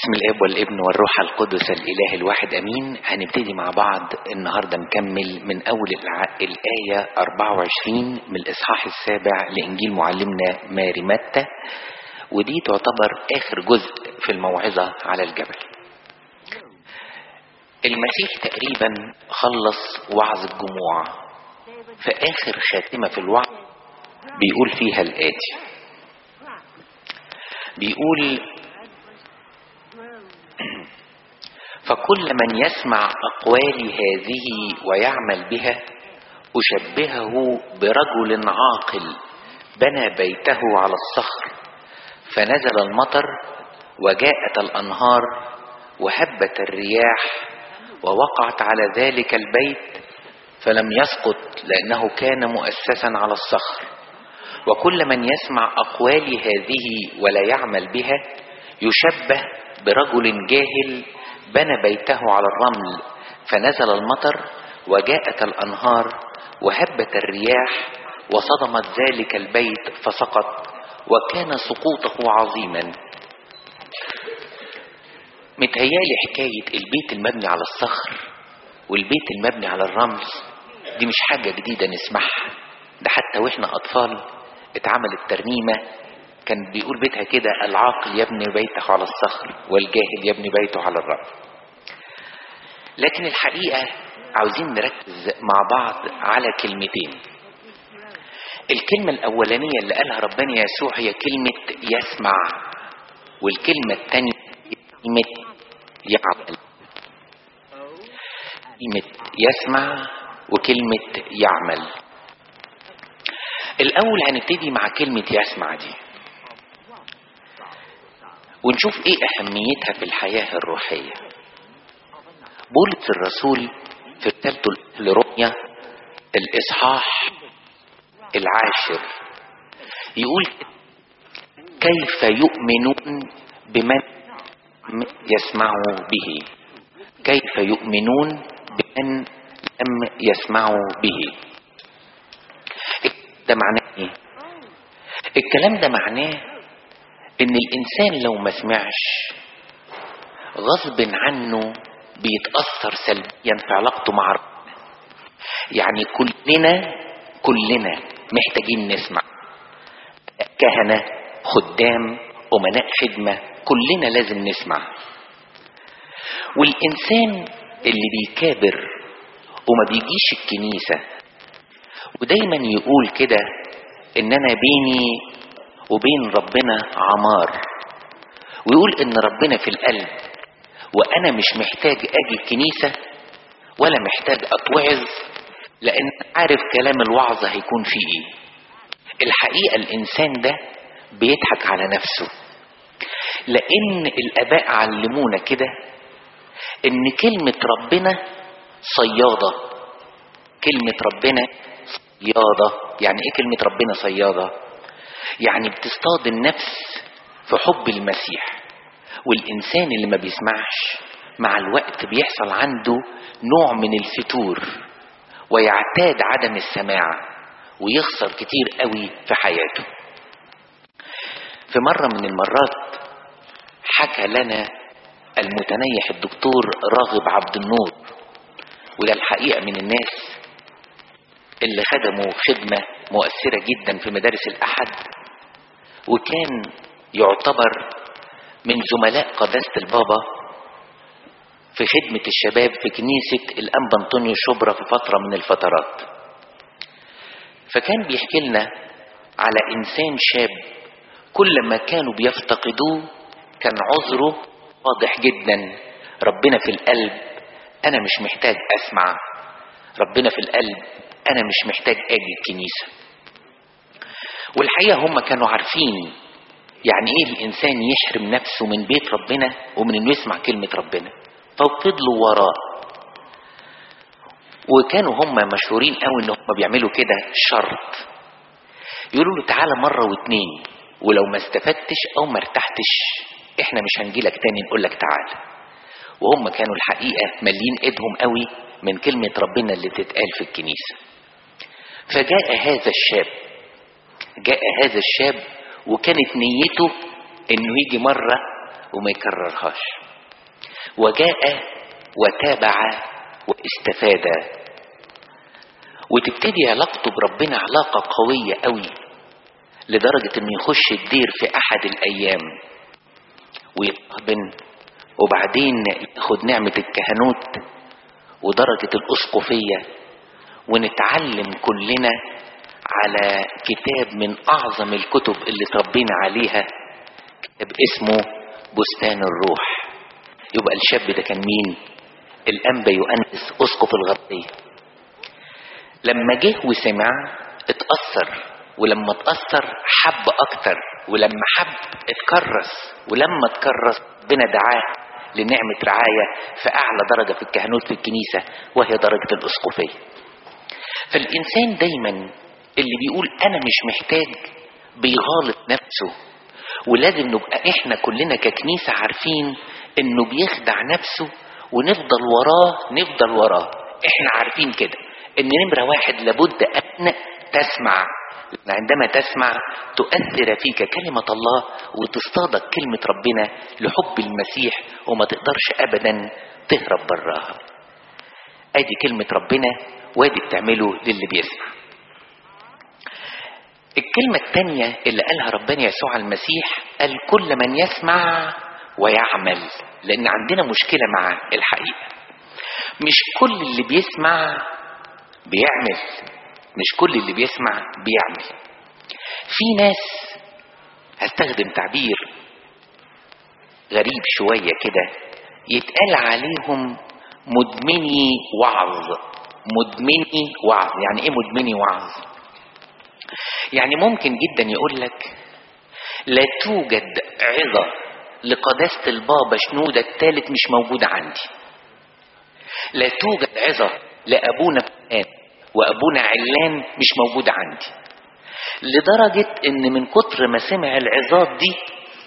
باسم الاب والابن والروح القدس الاله الواحد امين هنبتدي مع بعض النهارده نكمل من اول الع- الايه 24 من الاصحاح السابع لانجيل معلمنا ماري متى ودي تعتبر اخر جزء في الموعظه على الجبل المسيح تقريبا خلص وعظ الجموع في اخر خاتمه في الوعظ بيقول فيها الاتي بيقول فكل من يسمع أقوالي هذه ويعمل بها أشبهه برجل عاقل بنى بيته على الصخر فنزل المطر وجاءت الأنهار وهبت الرياح ووقعت على ذلك البيت فلم يسقط لأنه كان مؤسسا على الصخر وكل من يسمع أقوالي هذه ولا يعمل بها يشبه برجل جاهل بنى بيته على الرمل فنزل المطر وجاءت الأنهار وهبت الرياح وصدمت ذلك البيت فسقط وكان سقوطه عظيما متهيالي حكاية البيت المبني على الصخر والبيت المبني على الرمل دي مش حاجة جديدة نسمعها ده حتى واحنا أطفال اتعملت ترنيمة كان بيقول بيتها كده العاقل يبني بيته على الصخر والجاهل يبني بيته على الرمل لكن الحقيقة عاوزين نركز مع بعض على كلمتين الكلمة الأولانية اللي قالها ربنا يسوع هي كلمة يسمع والكلمة الثانية كلمة يعمل كلمة يسمع وكلمة يعمل الأول هنبتدي مع كلمة يسمع دي ونشوف ايه أهميتها في الحياة الروحية بولس الرسول في رسالته لروميا الإصحاح العاشر يقول كيف يؤمنون بمن يسمعوا به كيف يؤمنون بمن لم يسمعوا به ده معناه ايه الكلام ده معناه ان الانسان لو ما سمعش غصب عنه بيتاثر سلبيا في علاقته مع ربنا يعني كلنا كلنا محتاجين نسمع كهنه خدام امناء خدمه كلنا لازم نسمع والانسان اللي بيكابر وما بيجيش الكنيسه ودايما يقول كده ان انا بيني وبين ربنا عمار ويقول ان ربنا في القلب وانا مش محتاج اجي الكنيسة ولا محتاج اتوعظ لان عارف كلام الوعظ هيكون فيه ايه الحقيقة الانسان ده بيضحك على نفسه لان الاباء علمونا كده ان كلمة ربنا صيادة كلمة ربنا صيادة يعني ايه كلمة ربنا صيادة يعني بتصطاد النفس في حب المسيح والإنسان اللي ما بيسمعش مع الوقت بيحصل عنده نوع من الفتور ويعتاد عدم السماع ويخسر كتير قوي في حياته في مرة من المرات حكى لنا المتنيح الدكتور راغب عبد النور وده الحقيقة من الناس اللي خدموا خدمة مؤثرة جدا في مدارس الأحد وكان يعتبر من زملاء قداسة البابا في خدمة الشباب في كنيسة الأنبا أنطونيو شبرا في فترة من الفترات فكان بيحكي لنا على إنسان شاب كل ما كانوا بيفتقدوه كان عذره واضح جدا ربنا في القلب أنا مش محتاج أسمع ربنا في القلب أنا مش محتاج أجي الكنيسة والحقيقة هم كانوا عارفين يعني ايه الانسان يحرم نفسه من بيت ربنا ومن انه يسمع كلمة ربنا ففضلوا وراه وكانوا هم مشهورين قوي ان هم بيعملوا كده شرط يقولوا له تعالى مرة واتنين ولو ما استفدتش او ما ارتحتش احنا مش هنجيلك تاني نقول لك تعالى وهم كانوا الحقيقة مالين ايدهم قوي من كلمة ربنا اللي تتقال في الكنيسة فجاء هذا الشاب جاء هذا الشاب وكانت نيته انه يجي مرة وما يكررهاش وجاء وتابع واستفاد وتبتدي علاقته بربنا علاقة قوية قوي لدرجة انه يخش الدير في احد الايام ويطهبن وبعدين ياخد نعمة الكهنوت ودرجة الاسقفية ونتعلم كلنا على كتاب من اعظم الكتب اللي تربينا عليها كتاب اسمه بستان الروح يبقى الشاب ده كان مين الانبا يؤنس اسقف الغربيه لما جه وسمع اتاثر ولما اتاثر حب اكتر ولما حب اتكرس ولما اتكرس ربنا دعاه لنعمه رعايه في اعلى درجه في الكهنوت في الكنيسه وهي درجه الاسقفيه فالانسان دايما اللي بيقول انا مش محتاج بيغالط نفسه ولازم نبقى احنا كلنا ككنيسه عارفين انه بيخدع نفسه ونفضل وراه نفضل وراه احنا عارفين كده ان نمره واحد لابد ان تسمع عندما تسمع تؤثر فيك كلمة الله وتصطادك كلمة ربنا لحب المسيح وما تقدرش أبدا تهرب براها ادي كلمة ربنا وادي بتعمله للي بيسمع الكلمة الثانية اللي قالها ربنا يسوع المسيح قال كل من يسمع ويعمل لأن عندنا مشكلة مع الحقيقة مش كل اللي بيسمع بيعمل مش كل اللي بيسمع بيعمل في ناس هستخدم تعبير غريب شوية كده يتقال عليهم مدمني وعظ مدمني وعظ يعني ايه مدمني وعظ يعني ممكن جدا يقول لك لا توجد عظة لقداسة البابا شنودة الثالث مش موجودة عندي لا توجد عظة لأبونا فلان وأبونا علان مش موجودة عندي لدرجة إن من كتر ما سمع العظات دي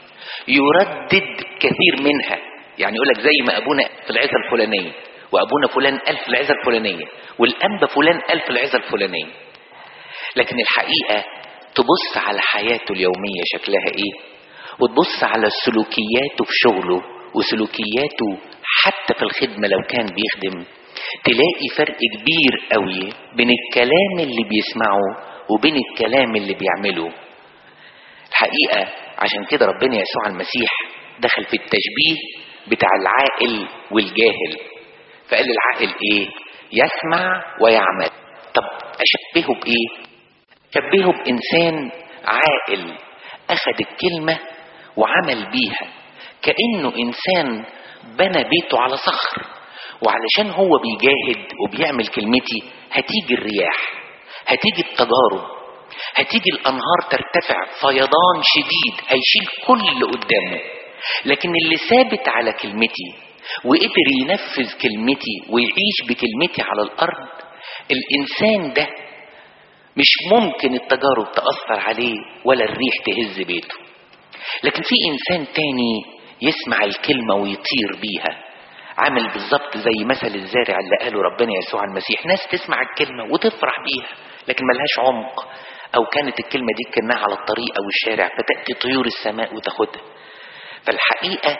يردد كثير منها يعني يقول لك زي ما أبونا في العظة الفلانية وأبونا فلان قال في العظة الفلانية والأنبا فلان قال في العظة الفلانية لكن الحقيقة تبص على حياته اليومية شكلها ايه وتبص على سلوكياته في شغله وسلوكياته حتى في الخدمة لو كان بيخدم تلاقي فرق كبير قوي بين الكلام اللي بيسمعه وبين الكلام اللي بيعمله الحقيقة عشان كده ربنا يسوع المسيح دخل في التشبيه بتاع العاقل والجاهل فقال العاقل ايه يسمع ويعمل طب اشبهه بايه شبهه بإنسان عاقل أخذ الكلمة وعمل بيها كأنه إنسان بنى بيته على صخر وعلشان هو بيجاهد وبيعمل كلمتي هتيجي الرياح هتيجي التجارب هتيجي الأنهار ترتفع فيضان شديد هيشيل كل اللي قدامه لكن اللي ثابت على كلمتي وقدر ينفذ كلمتي ويعيش بكلمتي على الأرض الإنسان ده مش ممكن التجارب تأثر عليه ولا الريح تهز بيته لكن في إنسان تاني يسمع الكلمة ويطير بيها عامل بالظبط زي مثل الزارع اللي قاله ربنا يسوع المسيح ناس تسمع الكلمة وتفرح بيها لكن ملهاش عمق أو كانت الكلمة دي كأنها على الطريق أو الشارع فتأتي طيور السماء وتاخدها فالحقيقة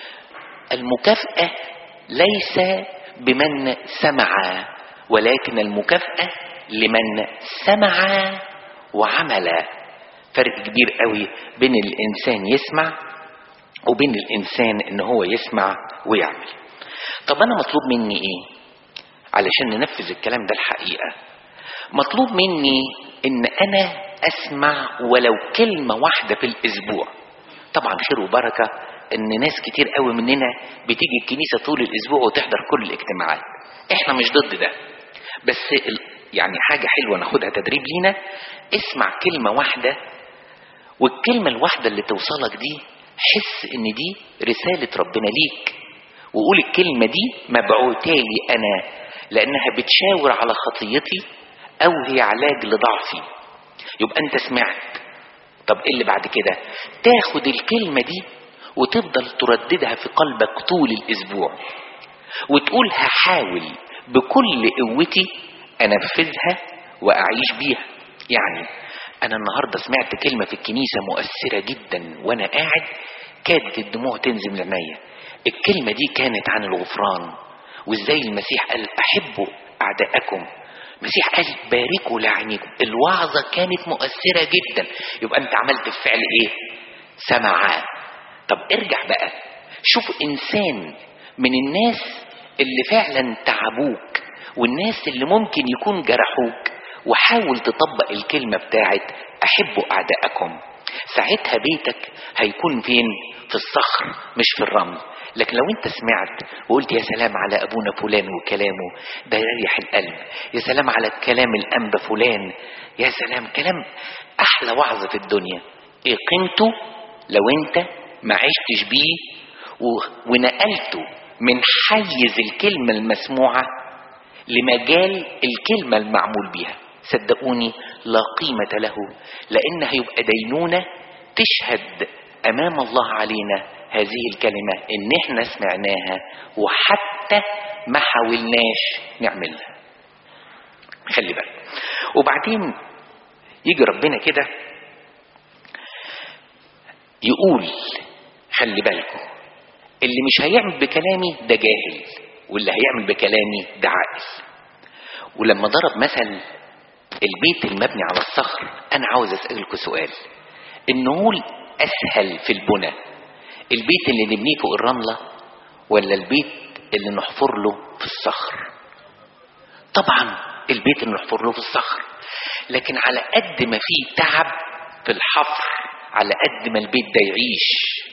المكافأة ليس بمن سمع ولكن المكافأة لمن سمع وعمل فرق كبير قوي بين الانسان يسمع وبين الانسان ان هو يسمع ويعمل طب انا مطلوب مني ايه علشان ننفذ الكلام ده الحقيقه مطلوب مني ان انا اسمع ولو كلمه واحده في الاسبوع طبعا خير وبركه ان ناس كتير قوي مننا بتيجي الكنيسه طول الاسبوع وتحضر كل الاجتماعات احنا مش ضد ده بس يعني حاجة حلوة ناخدها تدريب لينا اسمع كلمة واحدة والكلمة الواحدة اللي توصلك دي حس ان دي رسالة ربنا ليك وقول الكلمة دي مبعوتالي انا لانها بتشاور على خطيتي او هي علاج لضعفي يبقى انت سمعت طب ايه اللي بعد كده تاخد الكلمة دي وتفضل ترددها في قلبك طول الاسبوع وتقول هحاول بكل قوتي انفذها واعيش بيها يعني انا النهارده سمعت كلمه في الكنيسه مؤثره جدا وانا قاعد كادت الدموع تنزل من عينيا الكلمة دي كانت عن الغفران وازاي المسيح قال احبوا اعدائكم المسيح قال باركوا لعنيكم الوعظة كانت مؤثرة جدا يبقى انت عملت الفعل ايه سمع طب ارجع بقى شوف انسان من الناس اللي فعلا تعبوك والناس اللي ممكن يكون جرحوك وحاول تطبق الكلمة بتاعت احبوا اعدائكم ساعتها بيتك هيكون فين في الصخر مش في الرمل لكن لو انت سمعت وقلت يا سلام على ابونا فلان وكلامه ده يريح القلب يا سلام على كلام الانبا فلان يا سلام كلام احلى وعظ في الدنيا ايه قيمته لو انت ما عشتش بيه و- ونقلته من حيز الكلمة المسموعة لمجال الكلمة المعمول بيها صدقوني لا قيمة له لأن هيبقى دينونة تشهد أمام الله علينا هذه الكلمة إن إحنا سمعناها وحتى ما حاولناش نعملها خلي بالك وبعدين يجي ربنا كده يقول خلي بالكم اللي مش هيعمل بكلامي ده جاهل واللي هيعمل بكلامي ده عاقل ولما ضرب مثل البيت المبني على الصخر انا عاوز اسالكم سؤال النقول اسهل في البنى البيت اللي نبنيه فوق الرمله ولا البيت اللي نحفر له في الصخر طبعا البيت اللي نحفر له في الصخر لكن على قد ما فيه تعب في الحفر على قد ما البيت ده يعيش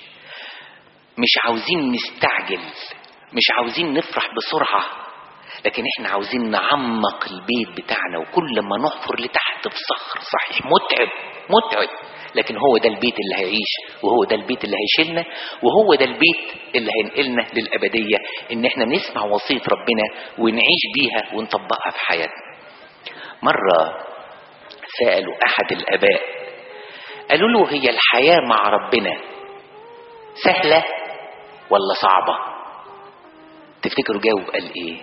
مش عاوزين نستعجل مش عاوزين نفرح بسرعة لكن احنا عاوزين نعمق البيت بتاعنا وكل ما نحفر لتحت في صخر صحيح متعب متعب لكن هو ده البيت اللي هيعيش وهو ده البيت اللي هيشيلنا وهو ده البيت اللي هينقلنا للأبدية ان احنا نسمع وصية ربنا ونعيش بيها ونطبقها في حياتنا مرة سألوا أحد الآباء قالوا له هي الحياة مع ربنا سهلة ولا صعبة تفتكروا جاوب قال ايه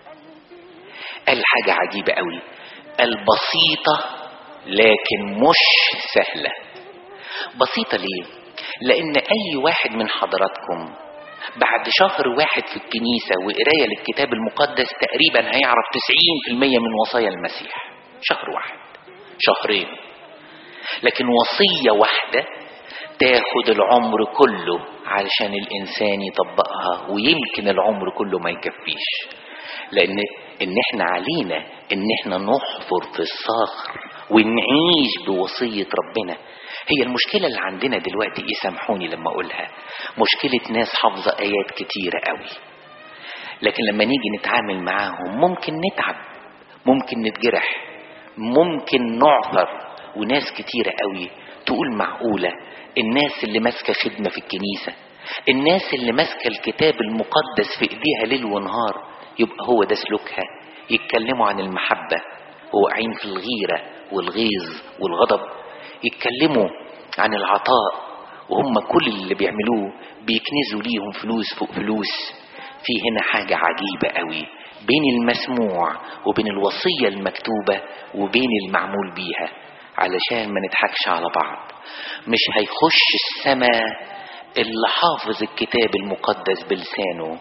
قال حاجة عجيبة قوي قال بسيطة لكن مش سهلة بسيطة ليه لان اي واحد من حضراتكم بعد شهر واحد في الكنيسة وقراية للكتاب المقدس تقريبا هيعرف 90% من وصايا المسيح شهر واحد شهرين لكن وصية واحدة تاخد العمر كله علشان الإنسان يطبقها ويمكن العمر كله ما يكفيش لأن إن إحنا علينا إن إحنا نحفر في الصخر ونعيش بوصية ربنا هي المشكلة اللي عندنا دلوقتي إيه سامحوني لما أقولها مشكلة ناس حافظة آيات كتيرة قوي لكن لما نيجي نتعامل معاهم ممكن نتعب ممكن نتجرح ممكن نعثر وناس كتيرة قوي تقول معقولة الناس اللي ماسكة خدمة في الكنيسة الناس اللي ماسكة الكتاب المقدس في ايديها ليل ونهار يبقى هو ده سلوكها يتكلموا عن المحبة وواقعين في الغيرة والغيظ والغضب يتكلموا عن العطاء وهم كل اللي بيعملوه بيكنزوا ليهم فلوس فوق فلوس في هنا حاجة عجيبة قوي بين المسموع وبين الوصية المكتوبة وبين المعمول بيها علشان ما نضحكش على بعض مش هيخش السماء اللي حافظ الكتاب المقدس بلسانه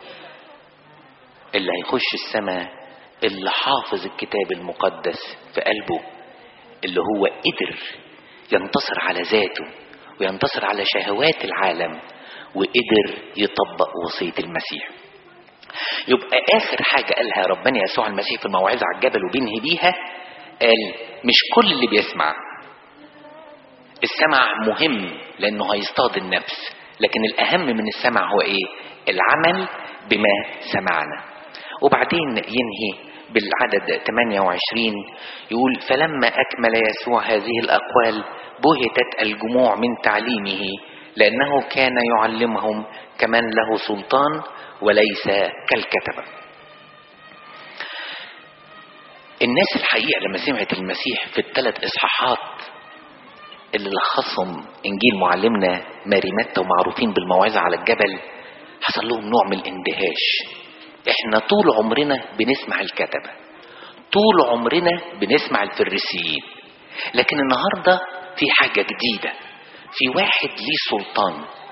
اللي هيخش السماء اللي حافظ الكتاب المقدس في قلبه اللي هو قدر ينتصر على ذاته وينتصر على شهوات العالم وقدر يطبق وصية المسيح يبقى آخر حاجة قالها ربنا يسوع المسيح في الموعظة على الجبل وبينهي بيها قال مش كل اللي بيسمع السمع مهم لأنه هيصطاد النفس لكن الأهم من السمع هو إيه العمل بما سمعنا وبعدين ينهي بالعدد 28 يقول فلما أكمل يسوع هذه الأقوال بهتت الجموع من تعليمه لأنه كان يعلمهم كمن له سلطان وليس كالكتبة الناس الحقيقة لما سمعت المسيح في الثلاث إصحاحات اللي لخصهم إنجيل معلمنا ماري متى ومعروفين بالموعظة على الجبل حصل لهم نوع من الاندهاش احنا طول عمرنا بنسمع الكتبة طول عمرنا بنسمع الفريسيين لكن النهاردة في حاجة جديدة في واحد ليه سلطان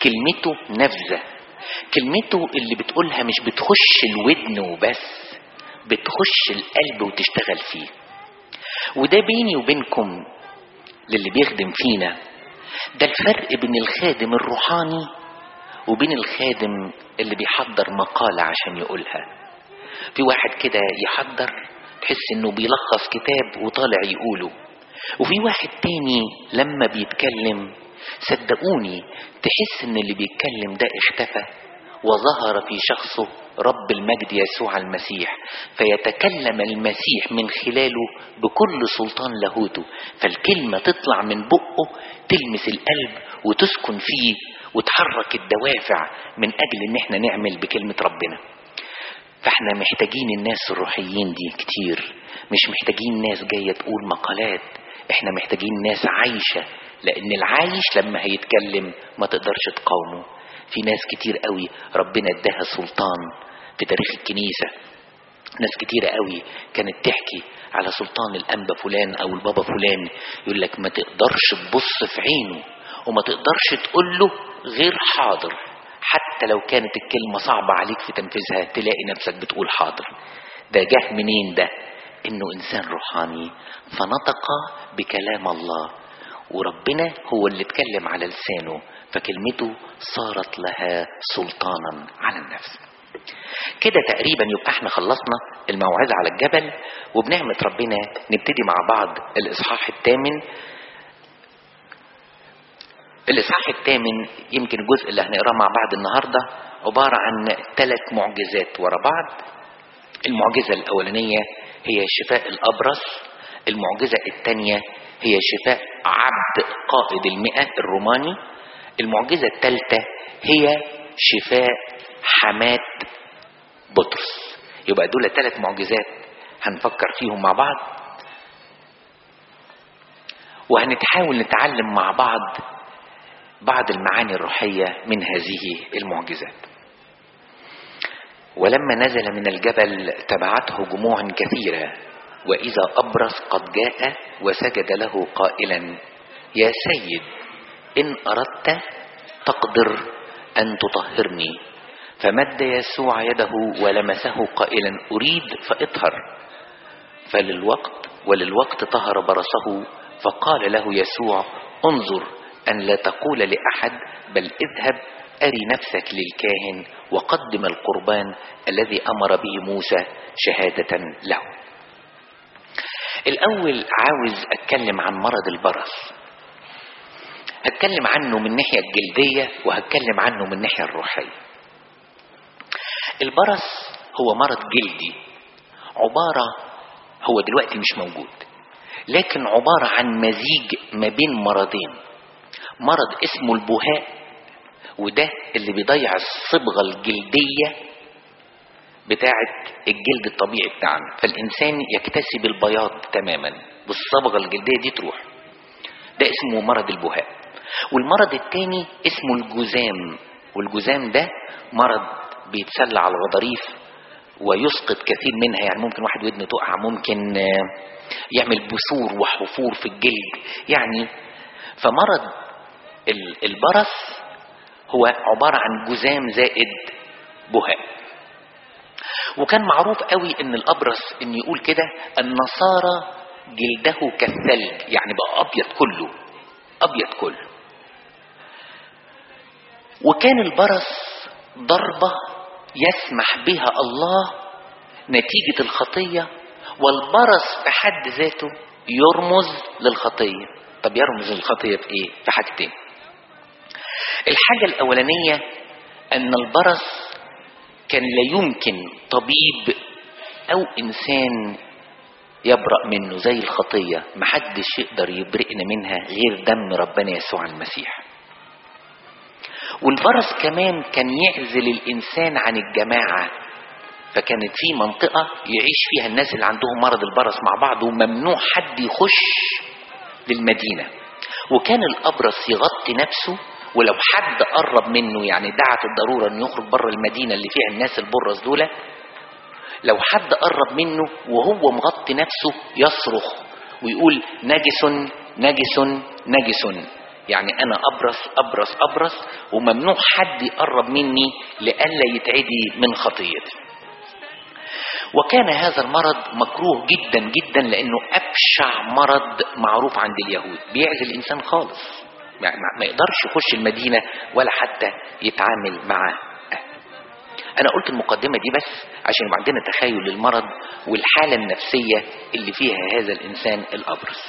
كلمته نافذة كلمته اللي بتقولها مش بتخش الودن وبس بتخش القلب وتشتغل فيه وده بيني وبينكم للي بيخدم فينا ده الفرق بين الخادم الروحاني وبين الخادم اللي بيحضر مقالة عشان يقولها في واحد كده يحضر تحس انه بيلخص كتاب وطالع يقوله وفي واحد تاني لما بيتكلم صدقوني تحس ان اللي بيتكلم ده اختفى وظهر في شخصه رب المجد يسوع المسيح فيتكلم المسيح من خلاله بكل سلطان لاهوته فالكلمة تطلع من بقه تلمس القلب وتسكن فيه وتحرك الدوافع من أجل إن احنا نعمل بكلمة ربنا فاحنا محتاجين الناس الروحيين دي كتير مش محتاجين ناس جاية تقول مقالات احنا محتاجين ناس عايشة لأن العايش لما هيتكلم ما تقدرش تقاومه في ناس كتير قوي ربنا اداها سلطان في تاريخ الكنيسة ناس كتيرة قوي كانت تحكي على سلطان الأنبا فلان أو البابا فلان يقول لك ما تقدرش تبص في عينه وما تقدرش تقول له غير حاضر حتى لو كانت الكلمة صعبة عليك في تنفيذها تلاقي نفسك بتقول حاضر ده جه منين ده انه انسان روحاني فنطق بكلام الله وربنا هو اللي اتكلم على لسانه فكلمته صارت لها سلطانا على النفس كده تقريبا يبقى احنا خلصنا الموعظة على الجبل وبنعمة ربنا نبتدي مع بعض الإصحاح الثامن الإصحاح الثامن يمكن الجزء اللي هنقراه مع بعض النهاردة عبارة عن ثلاث معجزات ورا بعض المعجزة الأولانية هي شفاء الأبرص المعجزة الثانية هي شفاء عبد قائد المئة الروماني المعجزة الثالثة هي شفاء حماة بطرس يبقى دول ثلاث معجزات هنفكر فيهم مع بعض وهنتحاول نتعلم مع بعض بعض المعاني الروحية من هذه المعجزات ولما نزل من الجبل تبعته جموع كثيرة وإذا أبرص قد جاء وسجد له قائلا يا سيد إن أردت تقدر أن تطهرني فمد يسوع يده ولمسه قائلا أريد فاطهر فللوقت وللوقت طهر برصه فقال له يسوع انظر أن لا تقول لأحد بل اذهب أري نفسك للكاهن وقدم القربان الذي أمر به موسى شهادة له الأول عاوز أتكلم عن مرض البرص هتكلم عنه من الناحية الجلدية وهتكلم عنه من الناحية الروحية البرص هو مرض جلدي عبارة هو دلوقتي مش موجود لكن عبارة عن مزيج ما بين مرضين مرض اسمه البهاء وده اللي بيضيع الصبغة الجلدية بتاعة الجلد الطبيعي بتاعنا فالإنسان يكتسب البياض تماما بالصبغة الجلدية دي تروح ده اسمه مرض البهاء والمرض التاني اسمه الجذام والجذام ده مرض بيتسلى على الغضاريف ويسقط كثير منها يعني ممكن واحد ودنه تقع ممكن يعمل بثور وحفور في الجلد يعني فمرض البرص هو عبارة عن جذام زائد بهاء وكان معروف قوي ان الابرص ان يقول كده النصارى جلده كالثلج يعني بقى ابيض كله ابيض كله وكان البرص ضربة يسمح بها الله نتيجة الخطية والبرص في حد ذاته يرمز للخطية طب يرمز للخطية في ايه في حاجتين الحاجة الأولانية أن البرص كان لا يمكن طبيب أو إنسان يبرأ منه زي الخطية محدش يقدر يبرئنا منها غير دم ربنا يسوع المسيح والبرص كمان كان يعزل الإنسان عن الجماعة فكانت في منطقة يعيش فيها الناس اللي عندهم مرض البرص مع بعض وممنوع حد يخش للمدينة وكان الأبرص يغطي نفسه ولو حد قرب منه يعني دعت الضرورة انه يخرج بره المدينة اللي فيها الناس البرص دول لو حد قرب منه وهو مغطي نفسه يصرخ ويقول نجس نجس نجس يعني انا ابرص ابرص ابرص وممنوع حد يقرب مني لئلا يتعدي من خطيتي وكان هذا المرض مكروه جدا جدا لانه ابشع مرض معروف عند اليهود بيعزل الانسان خالص ما ما يقدرش يخش المدينه ولا حتى يتعامل مع انا قلت المقدمه دي بس عشان يبقى عندنا تخيل للمرض والحاله النفسيه اللي فيها هذا الانسان الابرص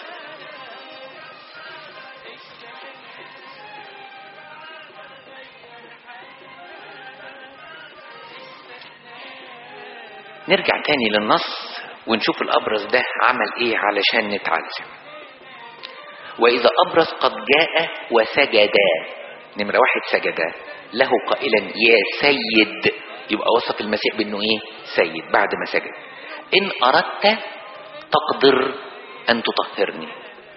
نرجع تاني للنص ونشوف الأبرص ده عمل إيه علشان نتعلم وإذا أبرص قد جاء وسجدا نمرة واحد سجدا له قائلا يا سيد يبقى وصف المسيح بأنه إيه سيد بعد ما سجد إن أردت تقدر أن تطهرني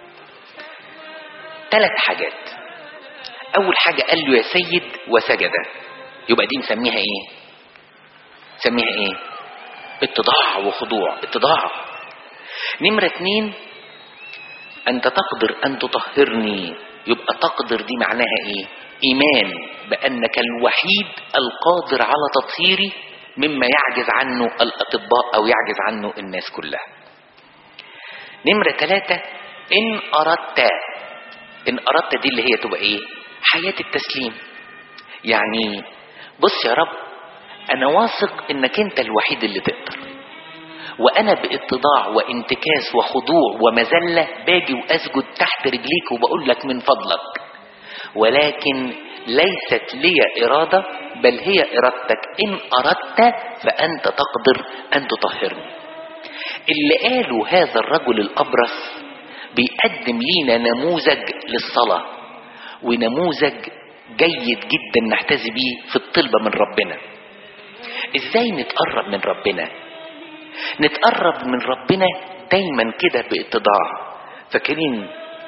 ثلاث حاجات أول حاجة قال له يا سيد وسجد يبقى دي نسميها إيه نسميها إيه اتضاع وخضوع اتضاع نمرة اتنين أنت تقدر أن تطهرني يبقى تقدر دي معناها إيه إيمان بأنك الوحيد القادر على تطهيري مما يعجز عنه الأطباء أو يعجز عنه الناس كلها نمرة ثلاثة إن أردت إن أردت دي اللي هي تبقى إيه حياة التسليم يعني بص يا رب أنا واثق إنك أنت الوحيد اللي تقدر وأنا باتضاع وانتكاس وخضوع ومذلة باجي وأسجد تحت رجليك وبقول لك من فضلك ولكن ليست لي إرادة بل هي إرادتك إن أردت فأنت تقدر أن تطهرني اللي قاله هذا الرجل الأبرص بيقدم لينا نموذج للصلاة ونموذج جيد جدا نحتذي بيه في الطلبة من ربنا ازاي نتقرب من ربنا نتقرب من ربنا دايما كده باتضاع فاكرين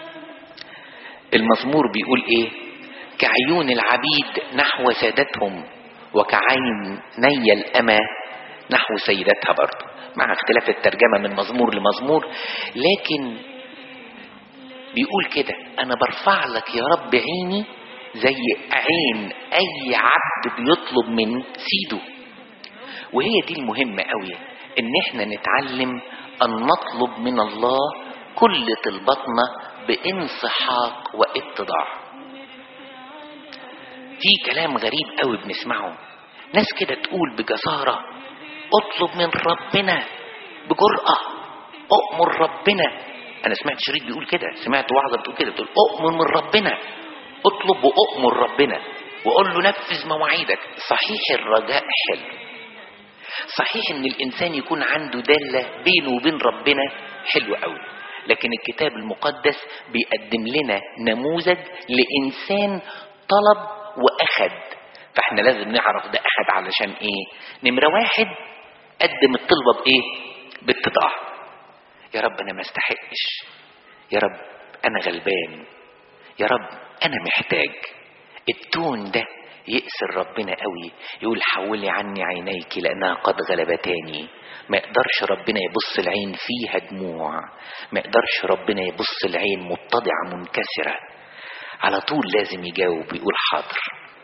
المزمور بيقول ايه كعيون العبيد نحو سادتهم وكعيني الأمة نحو سيدتها برضه مع اختلاف الترجمة من مزمور لمزمور لكن بيقول كده أنا برفع لك يا رب عيني زي عين أي عبد بيطلب من سيده وهي دي المهمة قوي ان احنا نتعلم ان نطلب من الله كل طلباتنا بانصحاق واتضاع في كلام غريب قوي بنسمعه ناس كده تقول بجسارة اطلب من ربنا بجرأة اؤمر ربنا انا سمعت شريط بيقول كده سمعت وعظة بتقول كده بتقول اؤمر من ربنا اطلب واؤمر ربنا وقول له نفذ مواعيدك صحيح الرجاء حلو صحيح ان الانسان يكون عنده دالة بينه وبين ربنا حلو قوي لكن الكتاب المقدس بيقدم لنا نموذج لانسان طلب واخد فاحنا لازم نعرف ده اخد علشان ايه نمرة واحد قدم الطلبة بايه باتضاع يا رب انا ما استحقش يا رب انا غلبان يا رب انا محتاج التون ده يأسر ربنا قوي يقول حولي عني عينيك لأنها قد غلبتاني ما يقدرش ربنا يبص العين فيها دموع ما يقدرش ربنا يبص العين متضعة منكسرة على طول لازم يجاوب ويقول حاضر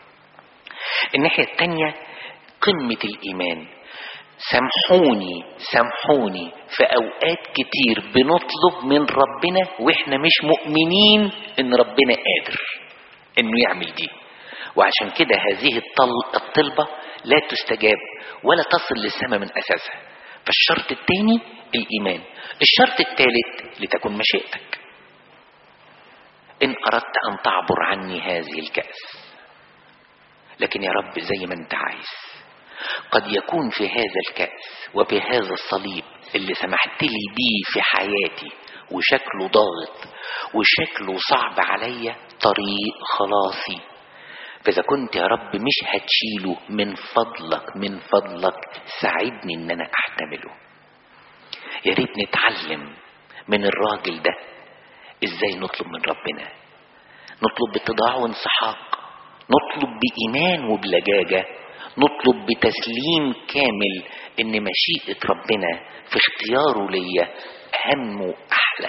الناحية التانية قمة الإيمان سامحوني سامحوني في أوقات كتير بنطلب من ربنا وإحنا مش مؤمنين إن ربنا قادر إنه يعمل دي وعشان كده هذه الطلبة لا تستجاب ولا تصل للسماء من أساسها فالشرط الثاني الإيمان الشرط الثالث لتكن مشيئتك إن أردت أن تعبر عني هذه الكأس لكن يا رب زي ما أنت عايز قد يكون في هذا الكأس وبهذا الصليب اللي سمحت لي بيه في حياتي وشكله ضاغط وشكله صعب عليا طريق خلاصي فإذا كنت يا رب مش هتشيله من فضلك من فضلك ساعدني إن أنا أحتمله يا ريت نتعلم من الراجل ده إزاي نطلب من ربنا نطلب باتضاع وانسحاق نطلب بإيمان وبلجاجة نطلب بتسليم كامل إن مشيئة ربنا في اختياره ليا أهم وأحلى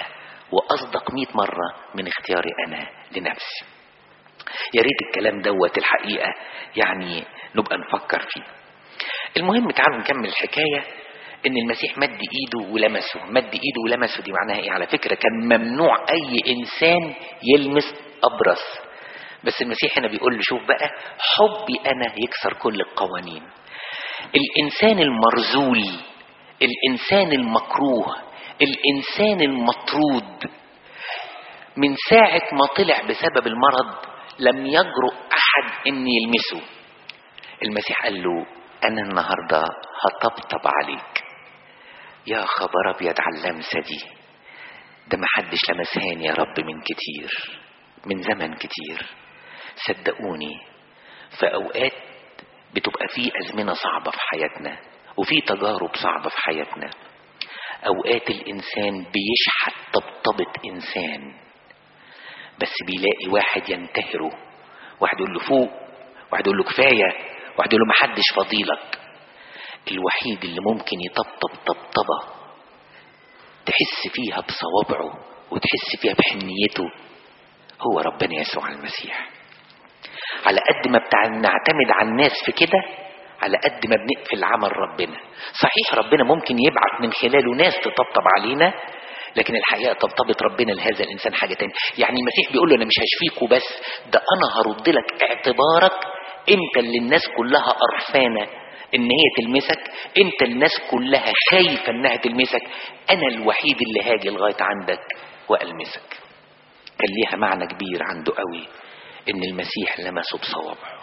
واصدق مئة مرة من اختياري انا لنفسي يا ريت الكلام دوت الحقيقة يعني نبقى نفكر فيه المهم تعالوا نكمل الحكاية ان المسيح مد ايده ولمسه مد ايده ولمسه دي معناها ايه على فكرة كان ممنوع اي انسان يلمس ابرص بس المسيح هنا بيقول له شوف بقى حبي انا يكسر كل القوانين الانسان المرذول الانسان المكروه الانسان المطرود من ساعة ما طلع بسبب المرض لم يجرؤ احد ان يلمسه المسيح قال له انا النهارده هطبطب عليك يا خبر ابيض على اللمسه دي ده ما حدش لمسهاني يا رب من كتير من زمن كتير صدقوني في اوقات بتبقى في ازمنه صعبه في حياتنا وفي تجارب صعبه في حياتنا اوقات الانسان بيشحت طبطبه انسان بس بيلاقي واحد ينتهره واحد يقول له فوق واحد يقول له كفايه واحد يقول له محدش فضيلك الوحيد اللي ممكن يطبطب طبطبه تحس فيها بصوابعه وتحس فيها بحنيته هو ربنا يسوع المسيح على قد ما بنعتمد على الناس في كده على قد ما بنقفل عمل ربنا صحيح ربنا ممكن يبعت من خلاله ناس تطبطب علينا لكن الحقيقه طبطبه ربنا لهذا الانسان حاجه تانية يعني المسيح بيقول له انا مش هشفيك وبس ده انا هرد لك اعتبارك انت اللي الناس كلها قرفانه ان هي تلمسك انت الناس كلها خايفه انها تلمسك انا الوحيد اللي هاجي لغايه عندك والمسك كان ليها معنى كبير عنده قوي ان المسيح لمسه بصوابعه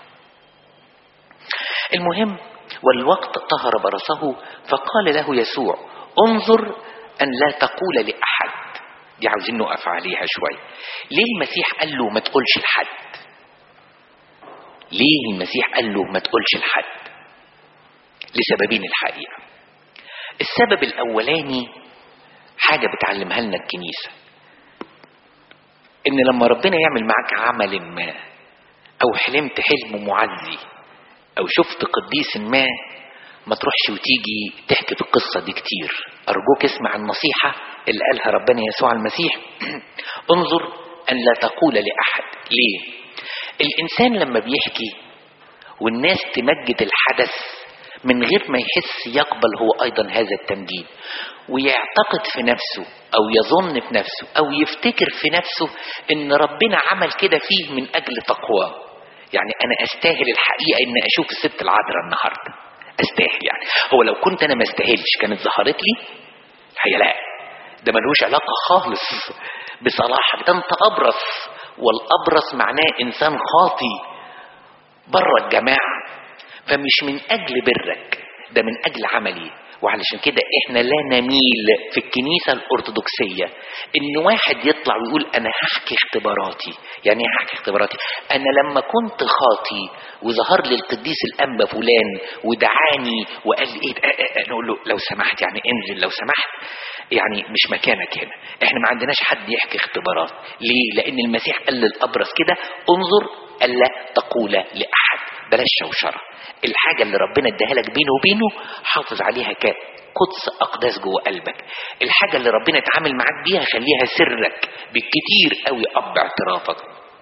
المهم والوقت طهر برصه فقال له يسوع انظر ان لا تقول لاحد دي عاوزين نقف عليها شويه ليه المسيح قال له ما تقولش لحد ليه المسيح قال له ما تقولش لحد لسببين الحقيقه السبب الاولاني حاجه بتعلمها لنا الكنيسه ان لما ربنا يعمل معاك عمل ما او حلمت حلم معزي او شفت قديس ما ما تروحش وتيجي تحكي في القصة دي كتير أرجوك اسمع النصيحة اللي قالها ربنا يسوع المسيح انظر أن لا تقول لأحد ليه الإنسان لما بيحكي والناس تمجد الحدث من غير ما يحس يقبل هو أيضا هذا التمجيد ويعتقد في نفسه أو يظن في نفسه أو يفتكر في نفسه إن ربنا عمل كده فيه من أجل تقواه يعني أنا أستاهل الحقيقة إن أشوف الست العذراء النهارده استاهل يعني هو لو كنت انا ما استاهلش كانت ظهرت لي الحقيقه لا ده ملوش علاقه خالص بصلاحك ده انت ابرص والابرص معناه انسان خاطي بره الجماعه فمش من اجل برك ده من اجل عملي وعلشان كده احنا لا نميل في الكنيسة الأرثوذكسية إن واحد يطلع ويقول أنا هحكي اختباراتي يعني ايه هحكي اختباراتي أنا لما كنت خاطي وظهر لي القديس الأنبا فلان ودعاني وقال لي إيه نقول له لو سمحت يعني انزل لو سمحت يعني مش مكانك هنا احنا ما عندناش حد يحكي اختبارات ليه لأن المسيح قال للأبرص كده انظر ألا تقول لأحد بلاش شوشرة الحاجة اللي ربنا اداها لك بينه وبينه حافظ عليها كقدس أقداس جوه قلبك الحاجة اللي ربنا اتعامل معاك بيها خليها سرك بالكتير قوي أب اعترافك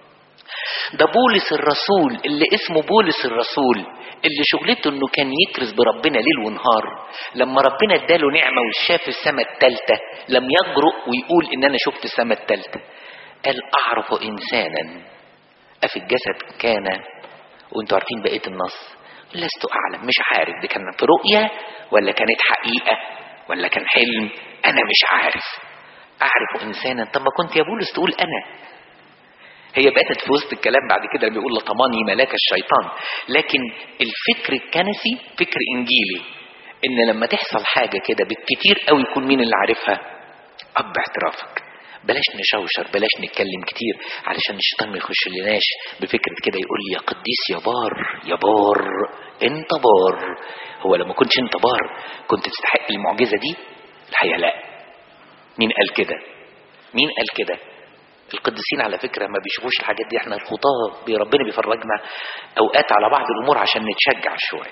ده بولس الرسول اللي اسمه بولس الرسول اللي شغلته انه كان يكرز بربنا ليل ونهار لما ربنا اداله نعمه وشاف السماء الثالثه لم يجرؤ ويقول ان انا شفت السماء الثالثه قال اعرف انسانا افي الجسد كان وانتوا عارفين بقيه النص لست اعلم مش عارف دي كان في رؤيه ولا كانت حقيقه ولا كان حلم انا مش عارف اعرف انسانا طب ما كنت يا بولس تقول انا هي بقت في وسط الكلام بعد كده بيقول لطماني ملاك الشيطان لكن الفكر الكنسي فكر انجيلي ان لما تحصل حاجه كده بالكتير قوي يكون مين اللي عارفها اب اعترافك بلاش نشوشر بلاش نتكلم كتير علشان الشيطان ما يخش لناش بفكرة كده يقول لي يا قديس يا بار يا بار انت بار هو لما كنتش انت بار كنت تستحق المعجزة دي الحقيقة لا مين قال كده مين قال كده القديسين على فكرة ما بيشوفوش الحاجات دي احنا الخطاة ربنا بيفرجنا اوقات على بعض الامور عشان نتشجع شوية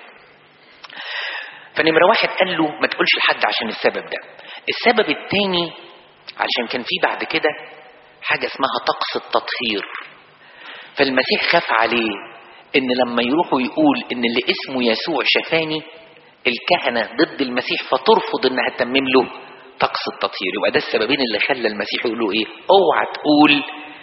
فنمرة واحد قال له ما تقولش لحد عشان السبب ده السبب التاني علشان كان في بعد كده حاجة اسمها طقس التطهير فالمسيح خاف عليه ان لما يروحوا يقول ان اللي اسمه يسوع شفاني الكهنة ضد المسيح فترفض انها تتمم له طقس التطهير يبقى ده السببين اللي خلى المسيح يقول له ايه اوعى تقول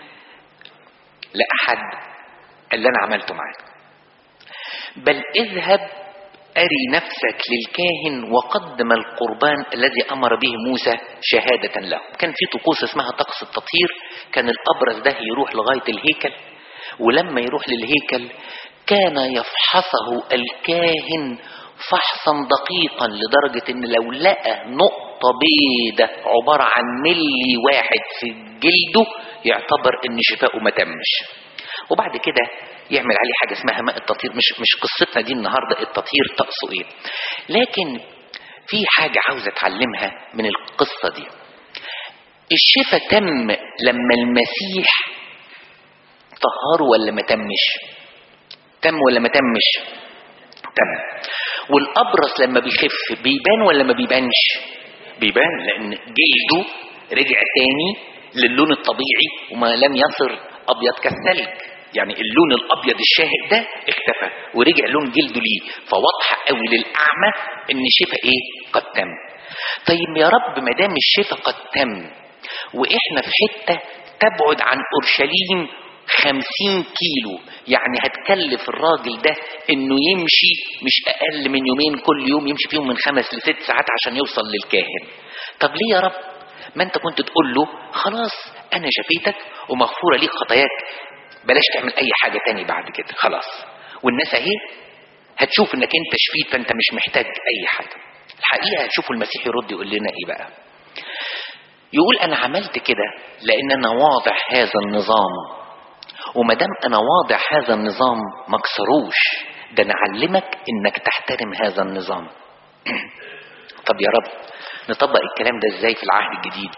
لاحد اللي انا عملته معاك بل اذهب أري نفسك للكاهن وقدم القربان الذي أمر به موسى شهادة له كان في طقوس اسمها طقس التطهير كان الأبرز ده يروح لغاية الهيكل ولما يروح للهيكل كان يفحصه الكاهن فحصا دقيقا لدرجة ان لو لقى نقطة بيضة عبارة عن ملي واحد في جلده يعتبر ان شفاؤه ما تمش وبعد كده يعمل عليه حاجة اسمها ماء التطهير مش مش قصتنا دي النهاردة التطهير طقسه ايه لكن في حاجة عاوز اتعلمها من القصة دي الشفاء تم لما المسيح طهره ولا ما تمش تم ولا ما تمش تم والابرص لما بيخف بيبان ولا ما بيبانش بيبان لان جلده رجع تاني للون الطبيعي وما لم يصر ابيض كالثلج يعني اللون الابيض الشاهق ده اختفى ورجع لون جلده ليه فواضحه قوي للاعمى ان الشفاء ايه قد تم طيب يا رب ما دام الشفاء قد تم واحنا في حته تبعد عن اورشليم خمسين كيلو يعني هتكلف الراجل ده انه يمشي مش اقل من يومين كل يوم يمشي فيهم من خمس لست ساعات عشان يوصل للكاهن طب ليه يا رب ما انت كنت تقول له خلاص انا شفيتك ومغفوره ليك خطاياك بلاش تعمل اي حاجه تاني بعد كده خلاص والناس اهي هتشوف انك انت شفيت فانت مش محتاج اي حاجه الحقيقه شوفوا المسيح يرد يقول لنا ايه بقى يقول انا عملت كده لان انا واضح هذا النظام وما دام انا واضع هذا النظام ما اكسروش ده انا اعلمك انك تحترم هذا النظام طب يا رب نطبق الكلام ده ازاي في العهد الجديد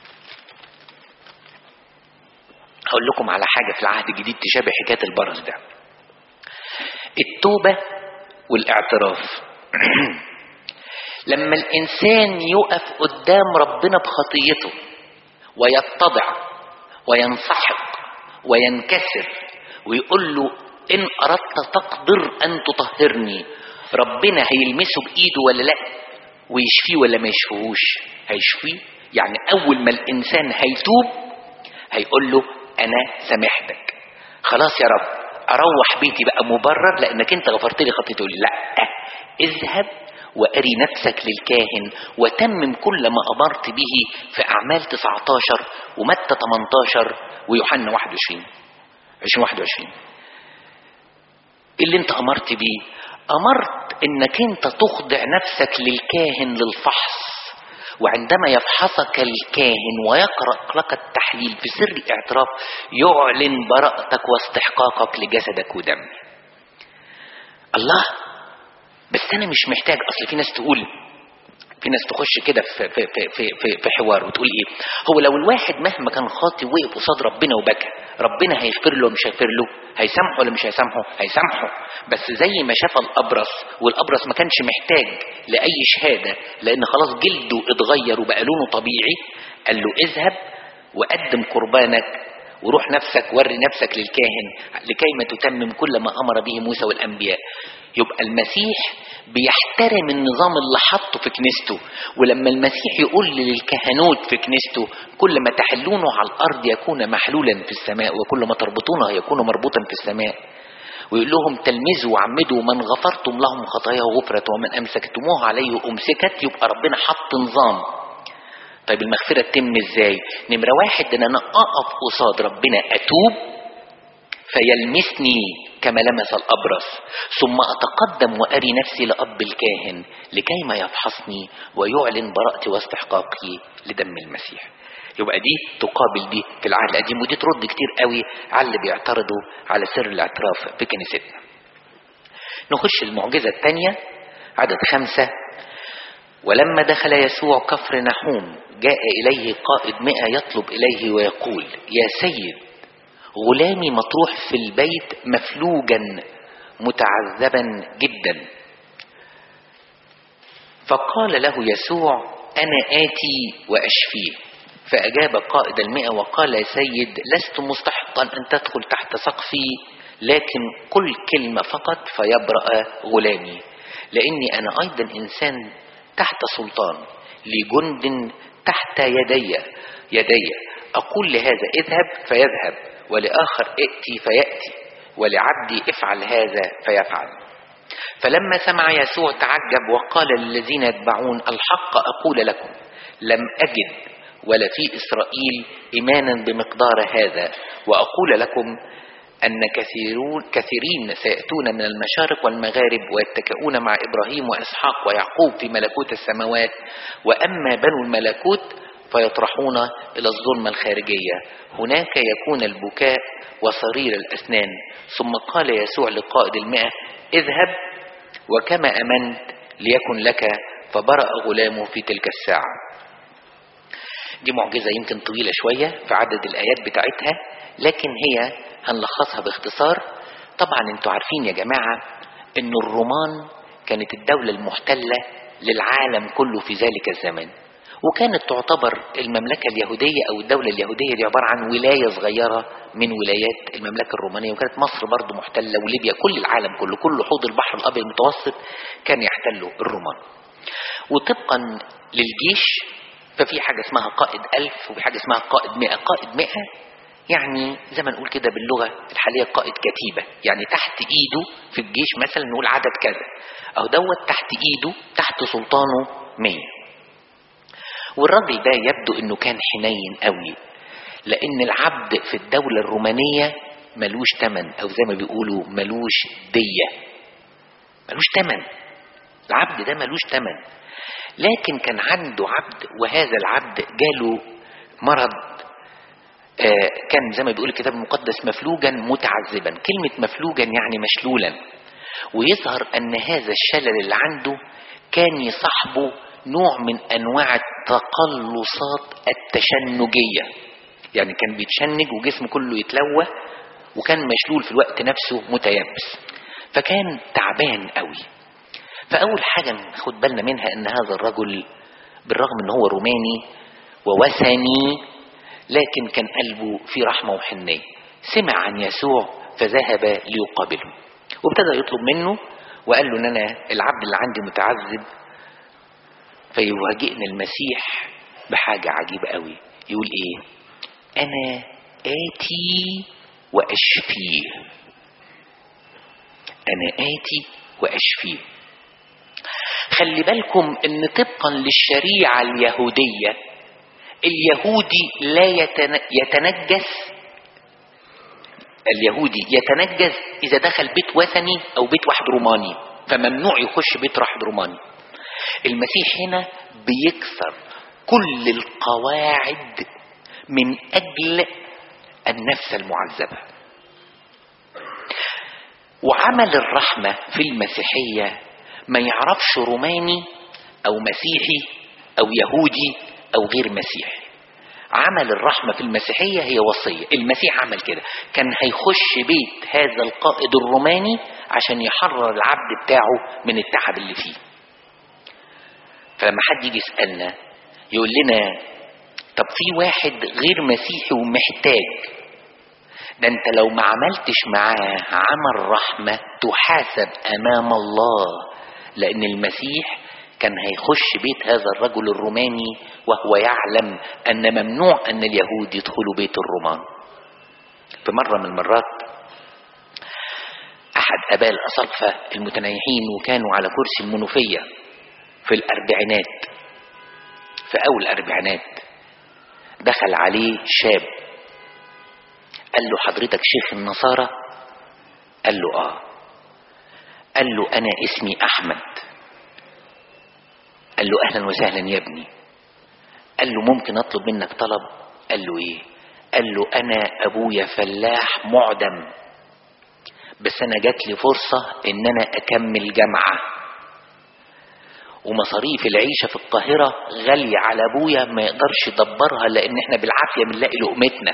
هقول لكم على حاجه في العهد الجديد تشابه حكايه البرص ده التوبه والاعتراف لما الانسان يقف قدام ربنا بخطيته ويتضع وينسحق وينكسر ويقول له إن أردت تقدر أن تطهرني ربنا هيلمسه بإيده ولا لأ ويشفيه ولا ما يشفيهوش هيشفيه يعني أول ما الإنسان هيتوب هيقول له أنا سامحتك خلاص يا رب أروح بيتي بقى مبرر لأنك أنت غفرت لي خطيتي يقول لي لا اذهب وأري نفسك للكاهن وتمم كل ما أمرت به في أعمال 19 ومتى 18 ويوحنا 21 2021 إيه اللي انت امرت بيه امرت انك انت تخضع نفسك للكاهن للفحص وعندما يفحصك الكاهن ويقرأ لك التحليل في سر الاعتراف يعلن براءتك واستحقاقك لجسدك ودمك الله بس انا مش محتاج اصل في ناس تقول في ناس تخش كده في في في في في, في حوار وتقول ايه هو لو الواحد مهما كان خاطي وقف قصاد ربنا وبكى ربنا هيغفر له ولا مش هيغفر له هيسامحه ولا مش هيسامحه هيسامحه بس زي ما شاف الابرص والابرص ما كانش محتاج لاي شهاده لان خلاص جلده اتغير وبقى لونه طبيعي قال له اذهب وقدم قربانك وروح نفسك وري نفسك للكاهن لكي ما تتمم كل ما امر به موسى والانبياء يبقى المسيح بيحترم النظام اللي حطه في كنيسته ولما المسيح يقول للكهنوت في كنيسته كل ما تحلونه على الارض يكون محلولا في السماء وكل ما تربطونه يكون مربوطا في السماء ويقول لهم تلمذوا وعمدوا من غفرتم لهم خطاياه غفرت ومن امسكتموه عليه امسكت يبقى ربنا حط نظام طيب المغفره تتم ازاي نمره واحد ان انا اقف قصاد ربنا اتوب فيلمسني كما لمس الأبرص ثم أتقدم وأري نفسي لأب الكاهن لكي ما يفحصني ويعلن براءتي واستحقاقي لدم المسيح يبقى دي تقابل دي في العهد القديم ودي ترد كتير قوي على اللي بيعترضوا على سر الاعتراف في كنيستنا نخش المعجزة الثانية عدد خمسة ولما دخل يسوع كفر نحوم جاء إليه قائد مئة يطلب إليه ويقول يا سيد غلامي مطروح في البيت مفلوجا متعذبا جدا فقال له يسوع انا اتي واشفيه فأجاب قائد المئة وقال يا سيد لست مستحقا أن تدخل تحت سقفي لكن قل كلمة فقط فيبرأ غلامي لأني أنا أيضا إنسان تحت سلطان لجند تحت يدي يدي أقول لهذا اذهب فيذهب ولآخر ائتي فيأتي ولعبدي افعل هذا فيفعل فلما سمع يسوع تعجب وقال للذين يتبعون الحق أقول لكم لم أجد ولا في إسرائيل إيمانا بمقدار هذا وأقول لكم أن كثيرون كثيرين سيأتون من المشارق والمغارب ويتكئون مع إبراهيم وإسحاق ويعقوب في ملكوت السماوات وأما بنو الملكوت فيطرحون إلى الظلمة الخارجية هناك يكون البكاء وصرير الأسنان ثم قال يسوع لقائد المئة اذهب وكما أمنت ليكن لك فبرأ غلامه في تلك الساعة دي معجزة يمكن طويلة شوية في عدد الآيات بتاعتها لكن هي هنلخصها باختصار طبعا انتوا عارفين يا جماعة ان الرومان كانت الدولة المحتلة للعالم كله في ذلك الزمان وكانت تعتبر المملكة اليهودية أو الدولة اليهودية دي عبارة عن ولاية صغيرة من ولايات المملكة الرومانية وكانت مصر برضو محتلة وليبيا كل العالم كله كل حوض البحر الأبيض المتوسط كان يحتله الرومان وطبقا للجيش ففي حاجة اسمها قائد ألف وفي حاجة اسمها قائد مئة قائد مئة يعني زي ما نقول كده باللغة الحالية قائد كتيبة يعني تحت ايده في الجيش مثلا نقول عدد كذا او دوت تحت ايده تحت سلطانه مية والراجل ده يبدو انه كان حنين قوي لان العبد في الدولة الرومانية ملوش تمن او زي ما بيقولوا ملوش دية ملوش تمن العبد ده ملوش تمن لكن كان عنده عبد وهذا العبد جاله مرض آه كان زي ما بيقول الكتاب المقدس مفلوجا متعذبا كلمة مفلوجا يعني مشلولا ويظهر أن هذا الشلل اللي عنده كان يصاحبه نوع من أنواع التقلصات التشنجية يعني كان بيتشنج وجسمه كله يتلوى وكان مشلول في الوقت نفسه متيبس فكان تعبان قوي فأول حاجة ناخد بالنا منها أن هذا الرجل بالرغم أن هو روماني ووثني لكن كان قلبه في رحمة وحنية سمع عن يسوع فذهب ليقابله وابتدى يطلب منه وقال له ان انا العبد اللي عندي متعذب فيواجئنا المسيح بحاجة عجيبة قوي يقول ايه انا اتي واشفيه انا اتي واشفيه خلي بالكم ان طبقا للشريعة اليهودية اليهودي لا يتنجس اليهودي يتنجس اذا دخل بيت وثني او بيت واحد روماني فممنوع يخش بيت واحد روماني المسيح هنا بيكسر كل القواعد من اجل النفس المعذبه وعمل الرحمه في المسيحيه ما يعرفش روماني او مسيحي او يهودي او غير مسيحي عمل الرحمة في المسيحية هي وصية المسيح عمل كده كان هيخش بيت هذا القائد الروماني عشان يحرر العبد بتاعه من التعب اللي فيه فلما حد يجي يسألنا يقول لنا طب في واحد غير مسيحي ومحتاج ده انت لو ما عملتش معاه عمل رحمة تحاسب امام الله لان المسيح كان هيخش بيت هذا الرجل الروماني وهو يعلم ان ممنوع ان اليهود يدخلوا بيت الرومان في مرة من المرات احد اباء الاساقفة المتنيحين وكانوا على كرسي المنوفية في الاربعينات في اول الاربعينات دخل عليه شاب قال له حضرتك شيخ النصارى قال له اه قال له انا اسمي احمد قال له اهلا وسهلا يا ابني قال له ممكن اطلب منك طلب قال له ايه قال له انا ابويا فلاح معدم بس انا جات لي فرصة ان انا اكمل جامعة ومصاريف العيشة في القاهرة غالية على ابويا ما يقدرش يدبرها لان احنا بالعافية بنلاقي لقمتنا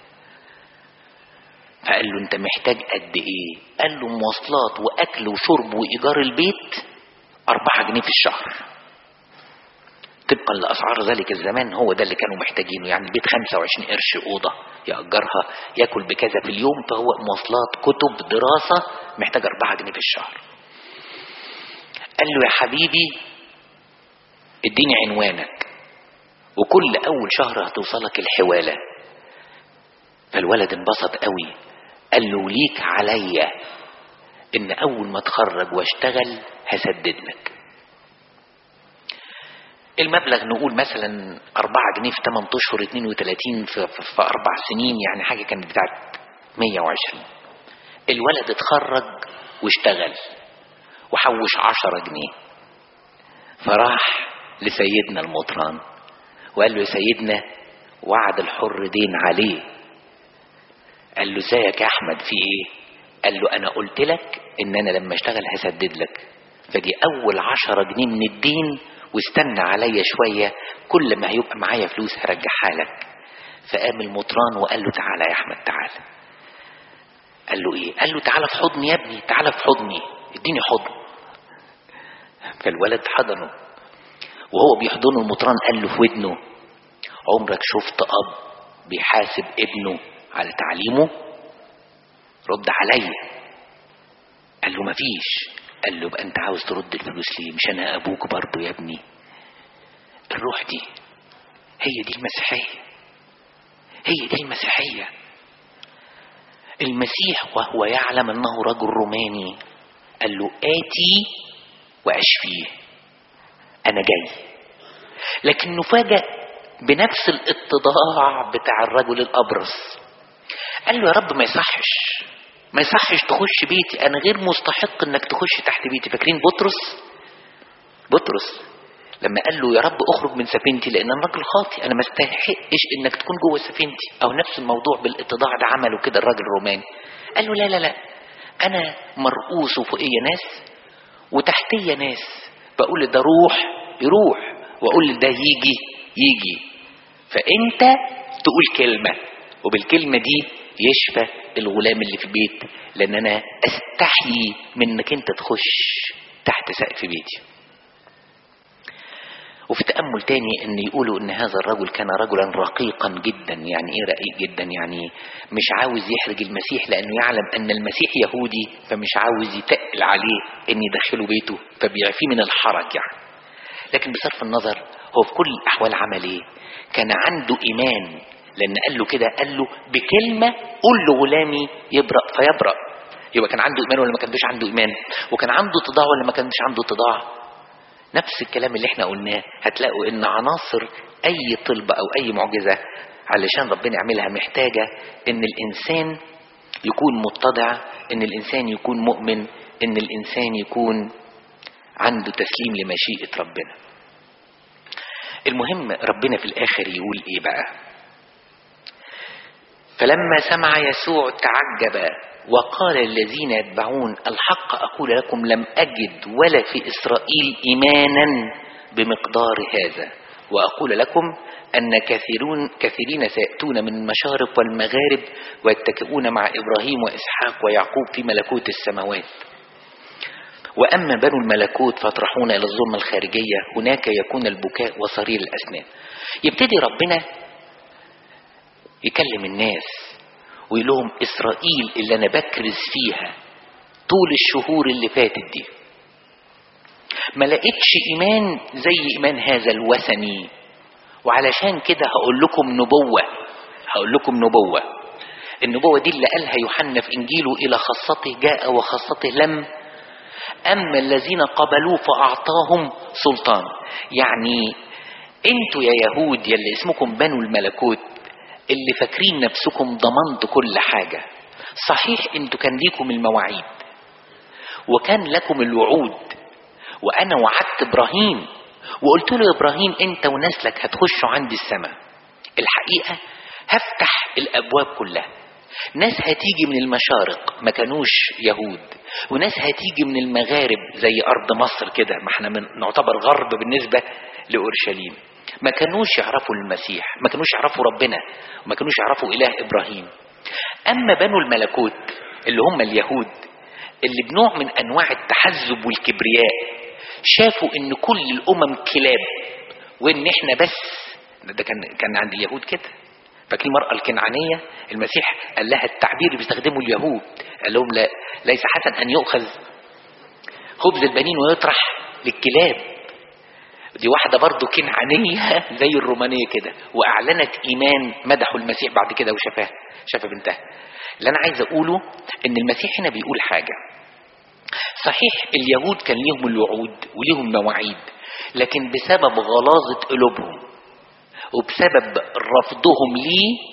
فقال له انت محتاج قد ايه قال له مواصلات واكل وشرب وايجار البيت اربعة جنيه في الشهر طبقا لاسعار ذلك الزمان هو ده اللي كانوا محتاجينه يعني البيت 25 قرش اوضه ياجرها ياكل بكذا في اليوم فهو مواصلات كتب دراسه محتاج 4 جنيه في الشهر قال له يا حبيبي اديني عنوانك وكل اول شهر هتوصلك الحواله فالولد انبسط قوي قال له ليك عليا ان اول ما اتخرج واشتغل هسدد لك المبلغ نقول مثلا 4 جنيه في 8 اشهر 32 في, في, في اربع سنين يعني حاجه كانت بتاعت 120 الولد اتخرج واشتغل وحوش 10 جنيه فراح لسيدنا المطران وقال له يا سيدنا وعد الحر دين عليه قال له ازيك يا احمد في ايه قال له انا قلت لك ان انا لما اشتغل هسدد لك فدي اول عشرة جنيه من الدين واستنى عليا شوية كل ما هيبقى معايا فلوس هرجعها لك فقام المطران وقال له تعالى يا احمد تعالى قال له ايه قال له تعالى في حضني يا ابني تعالى في حضني اديني حضن فالولد حضنه وهو بيحضنه المطران قال له في ودنه عمرك شفت اب بيحاسب ابنه على تعليمه رد عليا قال له مفيش قال له بقى انت عاوز ترد الفلوس ليه مش انا ابوك برضه يا ابني الروح دي هي دي المسيحيه هي دي المسيحيه المسيح وهو يعلم انه رجل روماني قال له اتي واشفيه انا جاي لكن نفاجأ بنفس الاتضاع بتاع الرجل الابرص قال له يا رب ما يصحش ما يصحش تخش بيتي انا غير مستحق انك تخش تحت بيتي فاكرين بطرس بطرس لما قال له يا رب اخرج من سفينتي لان انا راجل خاطي انا ما استحقش انك تكون جوه سفينتي او نفس الموضوع بالاتضاع ده عمله كده الراجل الروماني قال له لا لا لا انا مرؤوس وفوقيه ناس وتحتيه ناس بقول ده روح يروح واقول ده يجي يجي فانت تقول كلمه وبالكلمه دي يشفى الغلام اللي في البيت لان انا استحيي من انك انت تخش تحت سقف بيتي وفي تأمل تاني ان يقولوا ان هذا الرجل كان رجلا رقيقا جدا يعني ايه رقيق جدا يعني مش عاوز يحرج المسيح لانه يعلم ان المسيح يهودي فمش عاوز يتقل عليه ان يدخله بيته فبيعفيه من الحرج يعني لكن بصرف النظر هو في كل الاحوال عمل ايه كان عنده ايمان لان قال له كده قال له بكلمه قول لغلامي يبرأ فيبرأ يبقى كان عنده ايمان ولا ما كانش عنده ايمان وكان عنده اتضاع ولا ما كانش عنده اتضاع نفس الكلام اللي احنا قلناه هتلاقوا ان عناصر اي طلبة او اي معجزة علشان ربنا يعملها محتاجة ان الانسان يكون متضع ان الانسان يكون مؤمن ان الانسان يكون عنده تسليم لمشيئة ربنا المهم ربنا في الاخر يقول ايه بقى فلما سمع يسوع تعجب وقال الذين يتبعون الحق أقول لكم لم أجد ولا في إسرائيل إيمانا بمقدار هذا وأقول لكم أن كثيرون كثيرين سيأتون من المشارق والمغارب ويتكئون مع إبراهيم وإسحاق ويعقوب في ملكوت السماوات وأما بنو الملكوت فاطرحون إلى الظلمة الخارجية هناك يكون البكاء وصرير الأسنان يبتدي ربنا يكلم الناس ويقول لهم إسرائيل اللي أنا بكرز فيها طول الشهور اللي فاتت دي ما لقيتش إيمان زي إيمان هذا الوثني وعلشان كده هقول لكم نبوة هقول لكم نبوة النبوة دي اللي قالها يوحنا في إنجيله إلى خاصته جاء وخاصته لم أما الذين قبلوه فأعطاهم سلطان يعني انتوا يا يهود يا اللي اسمكم بنو الملكوت اللي فاكرين نفسكم ضمنت كل حاجة صحيح انتوا كان ليكم المواعيد وكان لكم الوعود وانا وعدت ابراهيم وقلت له يا ابراهيم انت ونسلك هتخشوا عندي السماء الحقيقة هفتح الابواب كلها ناس هتيجي من المشارق ما كانوش يهود وناس هتيجي من المغارب زي ارض مصر كده ما احنا من نعتبر غرب بالنسبة لاورشليم ما كانوش يعرفوا المسيح ما كانوش يعرفوا ربنا ما كانوش يعرفوا إله إبراهيم أما بنو الملكوت اللي هم اليهود اللي بنوع من أنواع التحزب والكبرياء شافوا إن كل الأمم كلاب وان احنا بس ده كان كان عند اليهود كده فاكرين المرأة الكنعانية المسيح قال لها التعبير اللي بيستخدمه اليهود قال لهم لا ليس حسن أن يؤخذ خبز البنين ويطرح للكلاب دي واحدة برضو كنعانية زي الرومانية كده وأعلنت إيمان مدحوا المسيح بعد كده وشافها شاف بنتها اللي أنا عايز أقوله إن المسيح هنا بيقول حاجة صحيح اليهود كان ليهم الوعود وليهم مواعيد لكن بسبب غلاظة قلوبهم وبسبب رفضهم ليه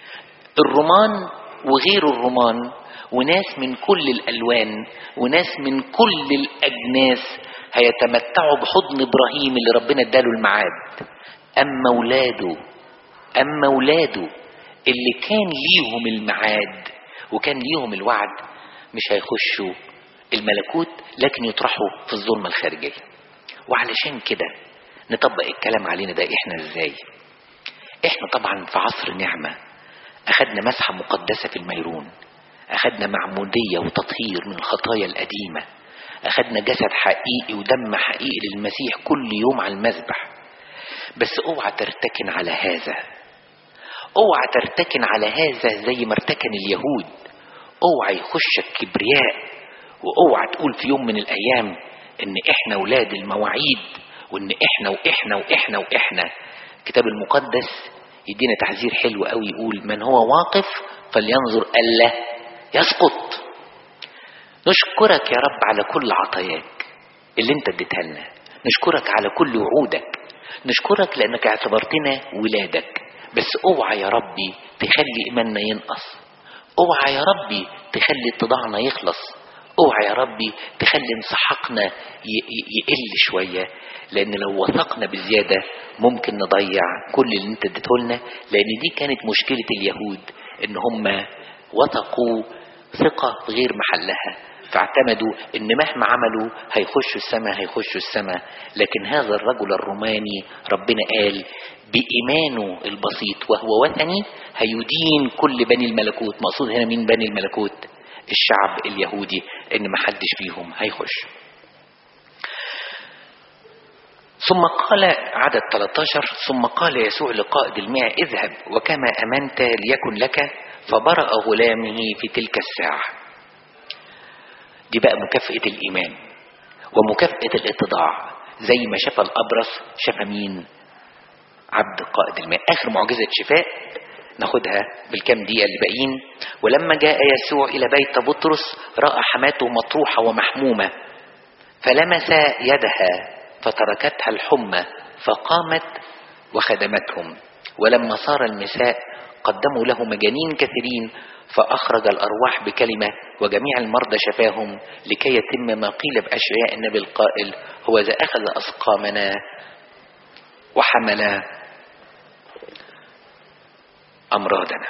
الرومان وغير الرومان وناس من كل الألوان وناس من كل الأجناس هيتمتعوا بحضن إبراهيم اللي ربنا اداله الميعاد أما ولاده أما ولاده اللي كان ليهم الميعاد وكان ليهم الوعد مش هيخشوا الملكوت لكن يطرحوا في الظلمة الخارجية وعلشان كده نطبق الكلام علينا ده احنا ازاي احنا طبعا في عصر نعمة اخدنا مسحة مقدسة في الميرون اخدنا معمودية وتطهير من الخطايا القديمة اخدنا جسد حقيقي ودم حقيقي للمسيح كل يوم على المذبح بس اوعى ترتكن على هذا اوعى ترتكن على هذا زي ما ارتكن اليهود اوعى يخشك كبرياء واوعى تقول في يوم من الايام ان احنا ولاد المواعيد وان احنا واحنا واحنا واحنا الكتاب المقدس يدينا تحذير حلو قوي يقول من هو واقف فلينظر الا يسقط نشكرك يا رب على كل عطاياك اللي انت اديتها لنا نشكرك على كل وعودك نشكرك لانك اعتبرتنا ولادك بس اوعى يا ربي تخلي ايماننا ينقص اوعى يا ربي تخلي اتضاعنا يخلص اوعى يا ربي تخلي انسحاقنا يقل شوية لان لو وثقنا بزيادة ممكن نضيع كل اللي انت اديته لنا لان دي كانت مشكلة اليهود ان هم وثقوا ثقة غير محلها فاعتمدوا ان مهما عملوا هيخشوا السماء هيخشوا السماء لكن هذا الرجل الروماني ربنا قال بإيمانه البسيط وهو وثني هيدين كل بني الملكوت مقصود هنا مين بني الملكوت الشعب اليهودي ان ما حدش فيهم هيخش ثم قال عدد 13 ثم قال يسوع لقائد المئة اذهب وكما أمنت ليكن لك فبرأ غلامه في تلك الساعة دي بقى مكافأة الإيمان ومكافأة الاتضاع زي ما شاف الأبرص شاف مين عبد قائد الماء آخر معجزة شفاء ناخدها بالكام دقيقة اللي باقيين ولما جاء يسوع إلى بيت بطرس رأى حماته مطروحة ومحمومة فلمس يدها فتركتها الحمى فقامت وخدمتهم ولما صار المساء قدموا له مجانين كثيرين فأخرج الأرواح بكلمة وجميع المرضى شفاهم لكي يتم ما قيل بأشعياء النبي القائل هو ذا أخذ أسقامنا وحمل أمراضنا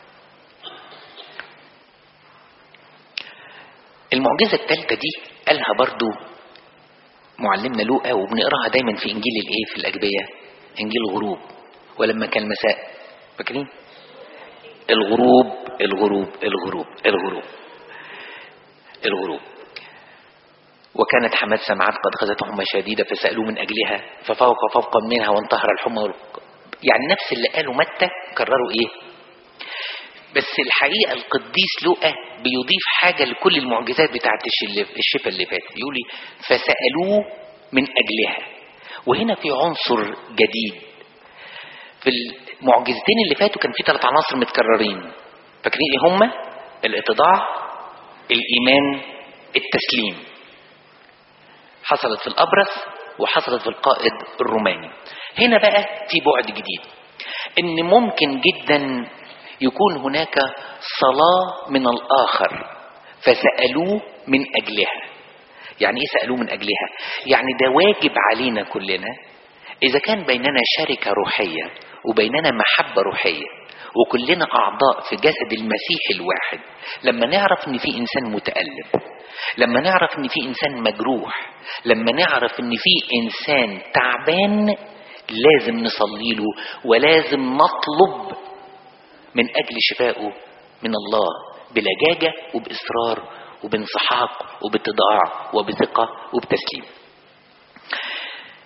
المعجزة الثالثة دي قالها برضو معلمنا لوقا وبنقراها دايما في إنجيل الإيه في الأجبية إنجيل الغروب ولما كان المساء فاكرين الغروب الغروب الغروب الغروب الغروب وكانت حماد سمعات قد غزته حمى شديدة فسألوه من أجلها ففوق فوق منها وانتهر الحمى يعني نفس اللي قاله متى كرروا ايه بس الحقيقة القديس لوقا بيضيف حاجة لكل المعجزات بتاعت الشفاء اللي فاتت يقول لي فسألوه من أجلها وهنا في عنصر جديد في المعجزتين اللي فاتوا كان في ثلاث عناصر متكررين فاكرين ايه هما الاتضاع الايمان التسليم حصلت في الابرص وحصلت في القائد الروماني هنا بقى في بعد جديد ان ممكن جدا يكون هناك صلاة من الآخر فسألوه من أجلها يعني إيه سألوه من أجلها يعني ده واجب علينا كلنا إذا كان بيننا شركة روحية وبيننا محبة روحية وكلنا أعضاء في جسد المسيح الواحد لما نعرف إن في إنسان متألم لما نعرف إن في إنسان مجروح لما نعرف إن في إنسان تعبان لازم نصلي له ولازم نطلب من أجل شفائه من الله بلجاجة وبإصرار وبانسحاق وباتضاع وبثقة وبتسليم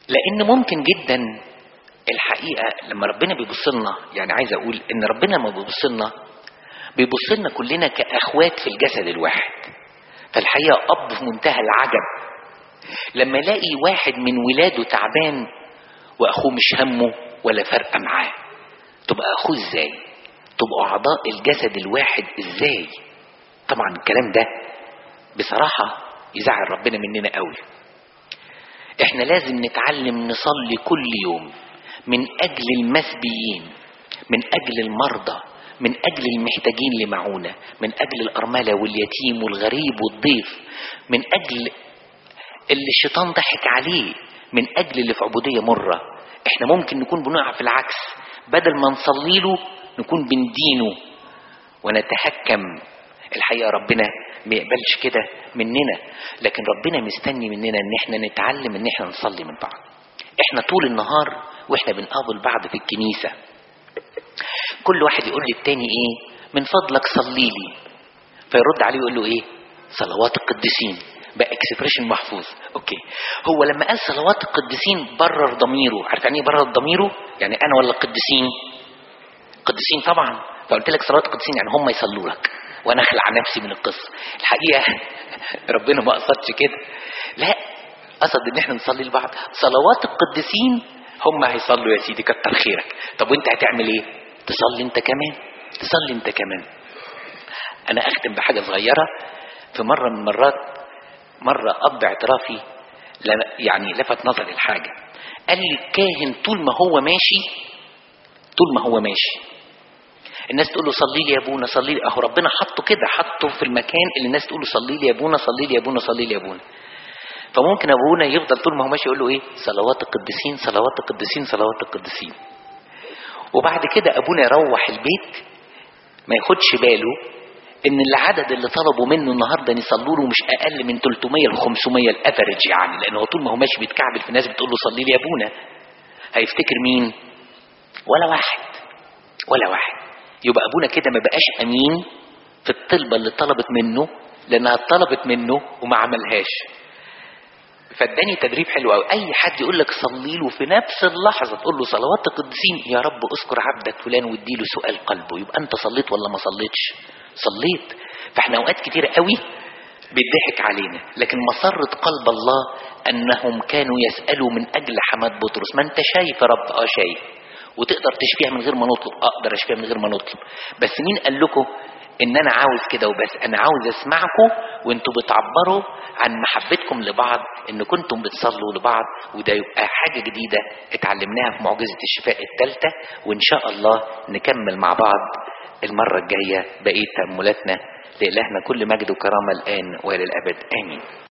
لان ممكن جدا الحقيقه لما ربنا بيبص لنا يعني عايز اقول ان ربنا لما بيبص لنا بيبص لنا كلنا كاخوات في الجسد الواحد فالحقيقه اب في منتهى العجب لما يلاقي واحد من ولاده تعبان واخوه مش همه ولا فارقه معاه تبقى اخوه ازاي تبقوا اعضاء الجسد الواحد ازاي طبعا الكلام ده بصراحه يزعل ربنا مننا قوي احنا لازم نتعلم نصلي كل يوم من اجل المسبيين من اجل المرضى من اجل المحتاجين لمعونه من اجل الارمله واليتيم والغريب والضيف من اجل اللي الشيطان ضحك عليه من اجل اللي في عبوديه مره احنا ممكن نكون بنقع في العكس بدل ما نصلي له نكون بندينه ونتهكم الحقيقه ربنا ما يقبلش كده مننا لكن ربنا مستني مننا ان احنا نتعلم ان احنا نصلي من بعض احنا طول النهار واحنا بنقابل بعض في الكنيسه كل واحد يقول للتاني ايه من فضلك صلي لي فيرد عليه يقول له ايه صلوات القديسين بقى اكسبريشن محفوظ اوكي هو لما قال صلوات القديسين برر ضميره عارف يعني ايه برر ضميره يعني انا ولا القديسين قديسين طبعا فقلت لك صلوات القديسين يعني هم يصلوا لك وانا اخلع نفسي من القصه الحقيقه ربنا ما قصدش كده لا قصد ان احنا نصلي لبعض صلوات القديسين هم هيصلوا يا سيدي كتر خيرك طب وانت هتعمل ايه تصلي انت كمان تصلي انت كمان انا اختم بحاجه صغيره في مره من المرات مره اب اعترافي يعني لفت نظري الحاجه قال لي الكاهن طول ما هو ماشي طول ما هو ماشي الناس تقول له صلي لي يا ابونا صلي لي اهو ربنا حطه كده حطه في المكان اللي الناس تقول له صلي لي يا ابونا صلي لي يا ابونا صلي لي يا ابونا فممكن ابونا يفضل طول ما هو ماشي يقول له ايه صلوات القديسين صلوات القديسين صلوات القديسين وبعد كده ابونا يروح البيت ما ياخدش باله ان العدد اللي طلبوا منه النهارده يصلوا له مش اقل من 300 ل 500 الافرج يعني لان هو طول ما هو ماشي بيتكعبل في ناس بتقول له صلي لي يا ابونا هيفتكر مين ولا واحد ولا واحد يبقى ابونا كده ما بقاش امين في الطلبه اللي طلبت منه لانها طلبت منه وما عملهاش فاداني تدريب حلو قوي اي حد يقول لك صلي له في نفس اللحظه تقول له صلوات القديسين يا رب اذكر عبدك فلان واديله سؤال قلبه يبقى انت صليت ولا ما صليتش صليت فاحنا اوقات كتير قوي بيضحك علينا لكن مسرة قلب الله انهم كانوا يسالوا من اجل حماد بطرس ما انت شايف يا رب اه شايف وتقدر تشفيها من غير ما نطلب اقدر اشفيها من غير ما نطلب بس مين قال لكم ان انا عاوز كده وبس انا عاوز اسمعكم وانتوا بتعبروا عن محبتكم لبعض ان كنتم بتصلوا لبعض وده يبقى حاجة جديدة اتعلمناها في معجزة الشفاء الثالثة وان شاء الله نكمل مع بعض المرة الجاية بقية تأملاتنا لإلهنا كل مجد وكرامة الآن وإلى الأبد آمين